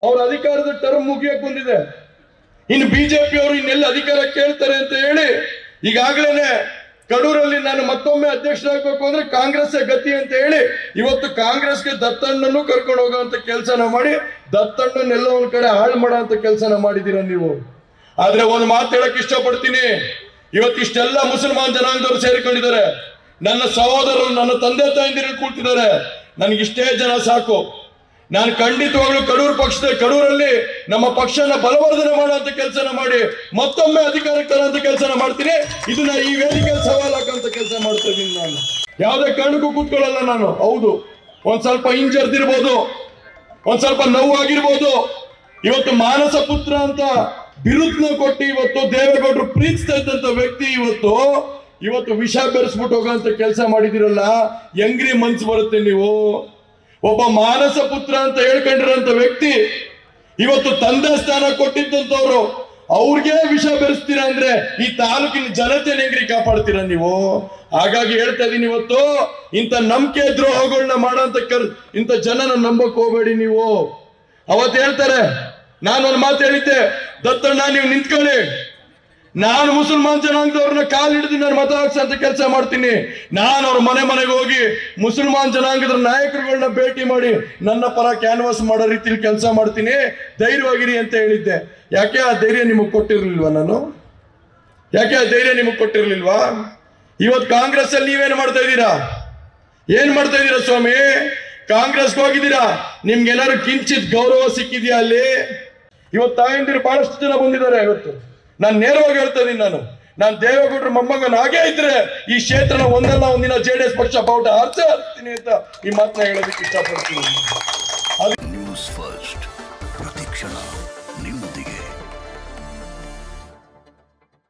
ಅವ್ರ ಅಧಿಕಾರದ ಟರ್ಮ್ ಮುಗಿಯಕ್ ಬಂದಿದೆ ಇನ್ನು ಬಿಜೆಪಿ ಅವರು ಇನ್ನೆಲ್ಲ ಅಧಿಕಾರ ಕೇಳ್ತಾರೆ ಅಂತ ಹೇಳಿ ಈಗಾಗಲೇ ಕಡೂರಲ್ಲಿ ನಾನು ಮತ್ತೊಮ್ಮೆ ಅಧ್ಯಕ್ಷರಾಗಬೇಕು ಅಂದ್ರೆ ಕಾಂಗ್ರೆಸ್ ಗತಿ ಅಂತ ಹೇಳಿ ಇವತ್ತು ಕಾಂಗ್ರೆಸ್ಗೆ ದತ್ತಣ್ಣನ್ನು ಕರ್ಕೊಂಡು ಹೋಗುವಂತ ಕೆಲಸನ ಮಾಡಿ ದತ್ತಣ್ಣನ್ನೆಲ್ಲ ಒಂದ್ ಕಡೆ ಹಾಳು ಮಾಡುವಂತ ಕೆಲಸನ ಮಾಡಿದೀರ ನೀವು ಆದ್ರೆ ಒಂದು ಮಾತು ಹೇಳಕ್ ಇಷ್ಟಪಡ್ತೀನಿ ಇವತ್ತು ಇಷ್ಟೆಲ್ಲ ಮುಸಲ್ಮಾನ್ ಜನಾಂಗದವರು ಸೇರಿಕೊಂಡಿದ್ದಾರೆ ನನ್ನ ಸಹೋದರರು ನನ್ನ ತಂದೆ ತಾಯಂದಿರು ಕೂಳ್ತಿದ್ದಾರೆ ನನಗೆ ಇಷ್ಟೇ ಜನ ಸಾಕು ನಾನು ಖಂಡಿತವಾಗ್ಲೂ ಕಡೂರು ಪಕ್ಷದ ಕಡೂರಲ್ಲಿ ನಮ್ಮ ಪಕ್ಷನ ಬಲವರ್ಧನೆ ಮಾಡುವಂತ ಕೆಲಸನ ಮಾಡಿ ಮತ್ತೊಮ್ಮೆ ಅಧಿಕಾರಕ್ಕೆ ತರುವಂತ ಕೆಲಸನ ಮಾಡ್ತೀನಿ ಇದನ್ನ ಈ ವೇದಿಕೆ ಸವಾಲ್ ಹಾಕುವಂತ ಕೆಲಸ ಮಾಡ್ತಾ ಇದ್ದೀನಿ ನಾನು ಯಾವುದೇ ಕಾರಣಕ್ಕೂ ಕೂತ್ಕೊಳ್ಳಲ್ಲ ನಾನು ಹೌದು ಒಂದ್ ಸ್ವಲ್ಪ ಹಿಂಜರ್ದಿರ್ಬೋದು ಒಂದ್ ಸ್ವಲ್ಪ ನೋವಾಗಿರ್ಬೋದು ಇವತ್ತು ಮಾನಸ ಪುತ್ರ ಅಂತ ಬಿರುದ್ನ ಕೊಟ್ಟು ಇವತ್ತು ದೇವೇಗೌಡರು ಪ್ರೀತಿಸ್ತಾ ಇದ್ದಂತ ವ್ಯಕ್ತಿ ಇವತ್ತು ಇವತ್ತು ವಿಷ ಬೆರೆಸ್ಬಿಟ್ಟು ಹೋಗೋಂತ ಕೆಲಸ ಮಾಡಿದಿರಲ್ಲ ಹೆಂಗ್ರಿ ಮನ್ಸು ಬರುತ್ತೆ ನೀವು ಒಬ್ಬ ಮಾನಸ ಪುತ್ರ ಅಂತ ಹೇಳ್ಕೊಂಡಿರೋಂಥ ವ್ಯಕ್ತಿ ಇವತ್ತು ತಂದೆ ಸ್ಥಾನ ಕೊಟ್ಟಿದ್ದಂಥವ್ರು ಅವ್ರಿಗೆ ವಿಷ ಬೆರೆಸ್ತೀರಾ ಅಂದ್ರೆ ಈ ತಾಲೂಕಿನ ಜನತೆ ಹೆಂಗ್ರಿ ಕಾಪಾಡ್ತೀರಾ ನೀವು ಹಾಗಾಗಿ ಹೇಳ್ತಾ ಇದೀನಿ ಇವತ್ತು ಇಂಥ ನಂಬಿಕೆ ದ್ರೋಹಗಳನ್ನ ಮಾಡೋಂಥ ಕರ್ ಇಂಥ ಜನನ ನಂಬಕ್ ಹೋಗ್ಬೇಡಿ ನೀವು ಅವತ್ತು ಹೇಳ್ತಾರೆ ನಾನು ಒಂದು ಮಾತು ಹೇಳಿದ್ದೆ ದತ್ತಣ್ಣ ನೀವು ನಿಂತ್ಕೊಳ್ಳಿ ನಾನು ಮುಸಲ್ಮಾನ್ ಜನಾಂಗದವ್ರನ್ನ ಕಾಲ್ ಹಿಡಿದು ನಾನು ಮತ ಹಾಕ್ಸಂತ ಕೆಲಸ ಮಾಡ್ತೀನಿ ನಾನು ಅವ್ರ ಮನೆ ಮನೆಗೆ ಹೋಗಿ ಮುಸಲ್ಮಾನ್ ಜನಾಂಗದ ನಾಯಕರುಗಳನ್ನ ಭೇಟಿ ಮಾಡಿ ನನ್ನ ಪರ ಕ್ಯಾನ್ವಾಸ್ ಮಾಡೋ ರೀತಿಲಿ ಕೆಲಸ ಮಾಡ್ತೀನಿ ಧೈರ್ಯವಾಗಿರಿ ಅಂತ ಹೇಳಿದ್ದೆ ಯಾಕೆ ಆ ಧೈರ್ಯ ನಿಮಗೆ ಕೊಟ್ಟಿರ್ಲಿಲ್ವಾ ನಾನು ಯಾಕೆ ಆ ಧೈರ್ಯ ನಿಮಗೆ ಕೊಟ್ಟಿರ್ಲಿಲ್ವಾ ಇವತ್ತು ಕಾಂಗ್ರೆಸ್ ಅಲ್ಲಿ ನೀವೇನು ಮಾಡ್ತಾ ಇದ್ದೀರಾ ಏನ್ ಮಾಡ್ತಾ ಇದ್ದೀರಾ ಸ್ವಾಮಿ ಕಾಂಗ್ರೆಸ್ಗೆ ಹೋಗಿದ್ದೀರಾ ನಿಮ್ಗೆ ಏನಾದ್ರು ಕಿಂಚಿತ್ ಗೌರವ ಸಿಕ್ಕಿದ್ಯಾ ಅಲ್ಲಿ ಇವತ್ತು ತಾಯಂದಿರು ಬಹಳಷ್ಟು ಜನ ಬಂದಿದ್ದಾರೆ ಇವತ್ತು ನಾನು ನೇರವಾಗಿ ಹೇಳ್ತಾ ಇದೀನಿ ನಾನು ನಾನು ದೇವೇಗೌಡರ ಮೊಮ್ಮಗನ ಹಾಗೆ ಇದ್ರೆ ಈ ಕ್ಷೇತ್ರನ ಒಂದಲ್ಲ ಒಂದಿನ ಜೆ ಡಿ ಎಸ್ ಪಕ್ಷ ಬಾವುಟ ಅರ್ಥ ಹಾಕ್ತೀನಿ ಅಂತ ಈ ಮಾತನ್ನ ಹೇಳೋದಕ್ಕೆ ಇಷ್ಟಪಡ್ತೀನಿ ನ್ಯೂಸ್ ಫಸ್ಟ್ ಪ್ರತಿಕ್ಷಣ ನಿಮ್ಮೊಂದಿಗೆ